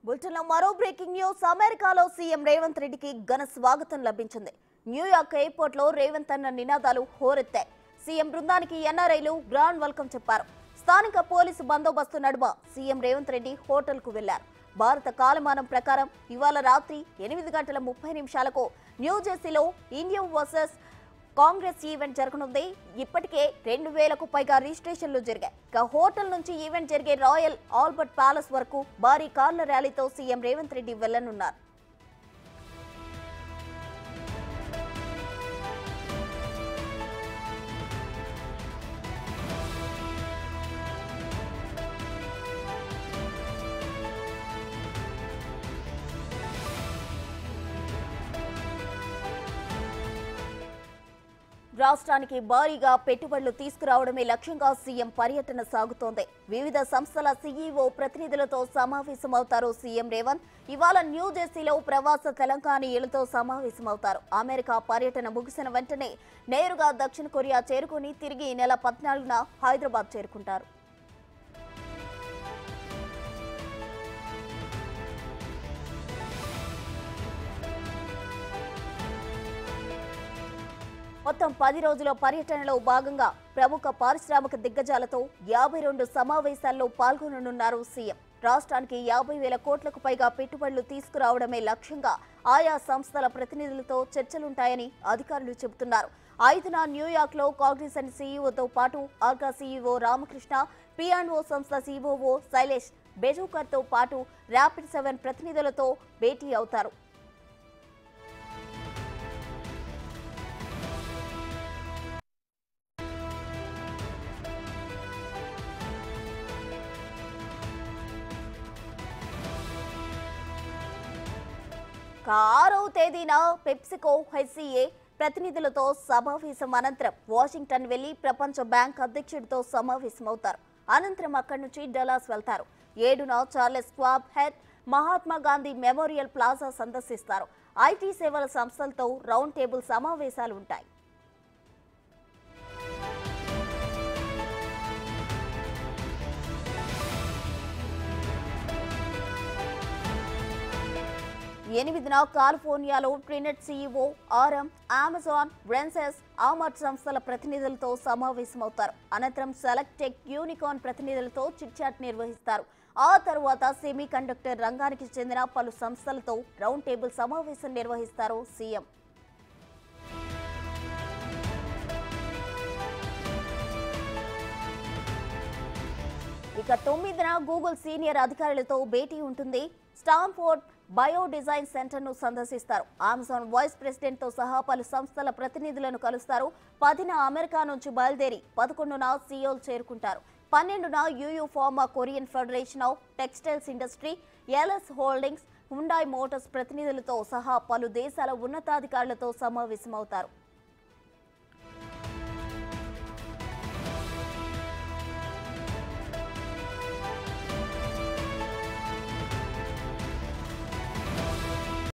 బులెటిన్లో మరో breaking news అమెరికాలో సీఎం రేవంత్ రెడ్డికి ఘన స్వాగతం లభించింది న్యూయార్క్ ఎయిర్పోర్ట్ లో రేవంత్ అన్న నినాదాలు హోరెత్తాయి సీఎం బృందానికి ఎన్ఆర్ఐలు గ్రాండ్ వెల్కమ్ చెప్పారు స్థానిక పోలీసు బందోబస్తు నడుమ సీఎం రేవంత్ రెడ్డి హోటల్ కు వెళ్లారు భారత కాలమానం ప్రకారం ఇవాళ రాత్రి ఎనిమిది గంటల ముప్పై నిమిషాలకు న్యూజెర్సీలో ఇండియన్ వర్సెస్ కాంగ్రెస్ ఈవెంట్ జరగనుంది ఇప్పటికే రెండు వేలకు పైగా రిజిస్ట్రేషన్లు జరిగాయి ఇక హోటల్ నుంచి ఈవెంట్ జరిగే రాయల్ ఆల్బర్ట్ ప్యాలెస్ వరకు భారీ కార్ల ర్యాలీతో సీఎం రేవంత్ రెడ్డి వెళ్లనున్నారు రాష్ట్రానికి భారీగా పెట్టుబడులు తీసుకురావడమే లక్ష్యంగా సీఎం పర్యటన సాగుతోంది వివిధ సంస్థల సీఈఓ ప్రతినిధులతో సమావేశమవుతారు సీఎం రేవంత్ ఇవాళ న్యూజెర్సీలో ప్రవాస తెలంగాణీయులతో సమావేశమవుతారు అమెరికా పర్యటన ముగిసిన వెంటనే నేరుగా దక్షిణ కొరియా చేరుకుని తిరిగి ఈ నెల పద్నాలుగున హైదరాబాద్ చేరుకుంటారు మొత్తం పది రోజుల పర్యటనలో భాగంగా ప్రముఖ పారిశ్రామిక దిగ్గజాలతో యాభై రెండు సమావేశాల్లో పాల్గొననున్నారు సీఎం రాష్ట్రానికి యాభై వేల కోట్లకు పైగా పెట్టుబడులు తీసుకురావడమే లక్ష్యంగా ఆయా సంస్థల ప్రతినిధులతో చర్చలుంటాయని అధికారులు చెబుతున్నారు ఐదున న్యూయార్క్ లో కాంగ్రెస్ అండ్ సీఈఓతో పాటు ఆర్గా సీఈఓ రామకృష్ణ పిఆన్ఓ సంస్థ సీఓఓ శైలేష్ బెజూకర్ తో పాటు ర్యాపిడ్ సెవెన్ ప్రతినిధులతో భేటీ అవుతారు ఇక ఆరవ తేదీన పెప్సికో హెచ్సిఏ ప్రతినిధులతో సమావేశం అనంతరం వాషింగ్టన్ వెళ్లి ప్రపంచ బ్యాంక్ అధ్యక్షుడితో సమావేశమవుతారు అనంతరం అక్కడి నుంచి డలాస్ వెళ్తారు ఏడున Charles Schwab head Mahatma Gandhi memorial plaza సందర్శిస్తారు ఐటీ సేవల సంస్థలతో రౌండ్ టేబుల్ సమావేశాలు ఉంటాయి ఎనిమిదిన కాలిఫోర్నియాలో ట్రినెట్ సీఈఓ ఆర్ఎం అమెజాన్ బ్రెన్సెస్ ఆమర్ట్ సంస్థల ప్రతినిధులతో సమావేశమవుతారు అనంతరం సెలెక్ట్ టెక్ యూనికాన్ ప్రతినిధులతో చిట్చాట్ నిర్వహిస్తారు ఆ తరువాత సెమీ కండక్టర్ రంగానికి చెందిన పలు సంస్థలతో రౌండ్ టేబుల్ సమావేశం నిర్వహిస్తారు సీఎం ఇక తొమ్మిదిన గూగుల్ సీనియర్ అధికారులతో భేటీ ఉంటుంది స్టాన్ఫోర్డ్ బయో డిజైన్ సెంటర్ ను సందర్శిస్తారు అమెజాన్ వైస్ ప్రెసిడెంట్ తో సహా పలు సంస్థల ప్రతినిధులను కలుస్తారు పదిన అమెరికా నుంచి బయలుదేరి పదకొండున సియోల్ చేరుకుంటారు పన్నెండున యూయూ pharma Korean federation of textiles industry LS holdings Hyundai motors ప్రతినిధులతో సహా పలు దేశాల ఉన్నతాధికారులతో సమావేశమవుతారు